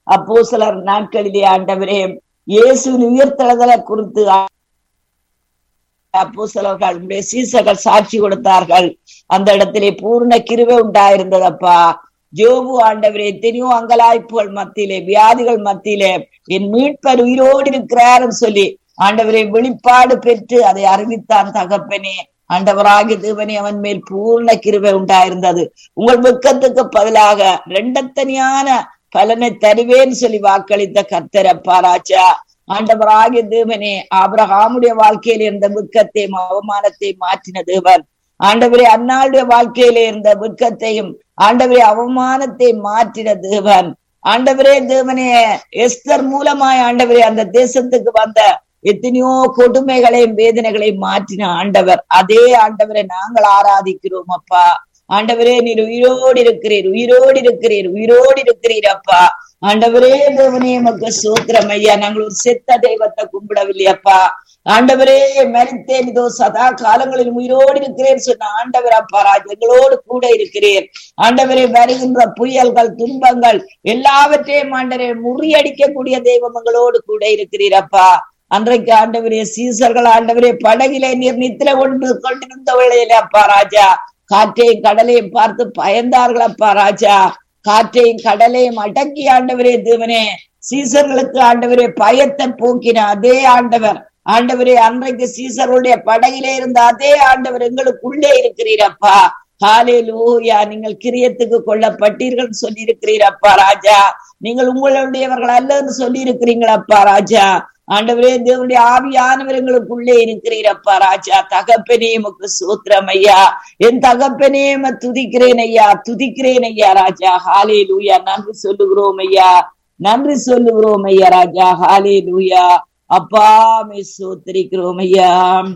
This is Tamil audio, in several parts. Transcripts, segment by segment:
அப்போ சிலர் நாட்களிலே ஆண்டவரே இயேசுவின் உயிர்த்தெழுதலை குறித்து அப்போ சிலர்கள் சீசர்கள் சாட்சி கொடுத்தார்கள் அந்த இடத்திலே பூர்ண கிருவை உண்டாயிருந்ததப்பா ஜோபு ஆண்டவரே எத்தனையோ அங்கலாய்ப்புகள் மத்தியிலே வியாதிகள் மத்தியிலே என் மீட்பர் உயிரோடு இருக்கிறார்னு சொல்லி ஆண்டவரை வெளிப்பாடு பெற்று அதை அறிவித்தான் தகப்பனே ஆண்டவராகி தேவனே அவன் மேல் பூர்ண கிருவை உண்டாயிருந்தது உங்கள் வெக்கத்துக்கு பதிலாக ரெண்டத்தனியான பலனை தருவேன்னு சொல்லி வாக்களித்த கர்த்தரப்பா ராஜா ஆண்டவராகிய தேவனே ஆபிரகாமுடைய வாழ்க்கையில் இருந்த வெக்கத்தையும் அவமானத்தை மாற்றின தேவன் ஆண்டவரே அன்னாளுடைய வாழ்க்கையில இருந்த வெட்கத்தையும் ஆண்டவரே அவமானத்தை மாற்றின தேவன் ஆண்டவரே தேவனே எஸ்தர் மூலமாய் ஆண்டவரே அந்த தேசத்துக்கு வந்த எத்தனையோ கொடுமைகளையும் வேதனைகளையும் மாற்றின ஆண்டவர் அதே ஆண்டவரை நாங்கள் ஆராதிக்கிறோம் அப்பா ஆண்டவரே நீர் உயிரோடு இருக்கிறீர் உயிரோடு இருக்கிறீர் உயிரோடு இருக்கிறீர் அப்பா ஆண்டவரே தேவனே மக்க சூத்திரம் ஐயா நாங்கள் ஒரு செத்த தெய்வத்தை கும்பிடவில்லையப்பா ஆண்டவரே மறித்தேன் இதோ சதா காலங்களில் உயிரோடு இருக்கிறேன் சொன்ன ஆண்டவர் அப்பா ராஜ் எங்களோடு கூட இருக்கிறேன் ஆண்டவரே வருகின்ற புயல்கள் துன்பங்கள் எல்லாவற்றையும் ஆண்டவரை முறியடிக்கக்கூடிய தெய்வம் எங்களோடு கூட இருக்கிறீர் அப்பா அன்றைக்கு ஆண்டவரே சீசர்கள் ஆண்டவரே படகிலே நீர் நித்திர கொண்டு கொண்டிருந்த வேளையில அப்பா ராஜா காற்றையும் கடலையும் பார்த்து பயந்தார்கள் அப்பா ராஜா காற்றையும் கடலையும் அடக்கி ஆண்டவரே தேவனே சீசர்களுக்கு ஆண்டவரே பயத்தை போக்கின அதே ஆண்டவர் ஆண்டவரே அன்றைக்கு சீசருடைய படகிலே இருந்த அதே ஆண்டவர் எங்களுக்குள்ளே இருக்கிறீரப்பா ஹாலே லூயா நீங்கள் கிரியத்துக்கு கொல்லப்பட்டீர்கள் சொல்லி இருக்கிறீரப்பா ராஜா நீங்கள் உங்களுடையவர்கள் அல்லன்னு சொல்லி இருக்கிறீங்களப்பா ராஜா ஆண்டவரே தேவனுடைய ஆவியானவர் எங்களுக்குள்ளே இருக்கிறீரப்பா ராஜா தகப்பனே உமக்கு சூத்திரம் ஐயா என் தகப்பனே துதிக்கிறேன் ஐயா துதிக்கிறேன் ஐயா ராஜா ஹாலே லூயா நன்றி சொல்லுகிறோம் ஐயா நன்றி சொல்லுகிறோம் ஐயா ராஜா ஹாலே லூயா அப்பா மே சோத்திரிக்கிறோம் ஐயா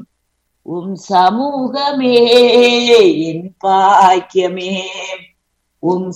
உம் சமூகமே என் பாக்கியமே உம்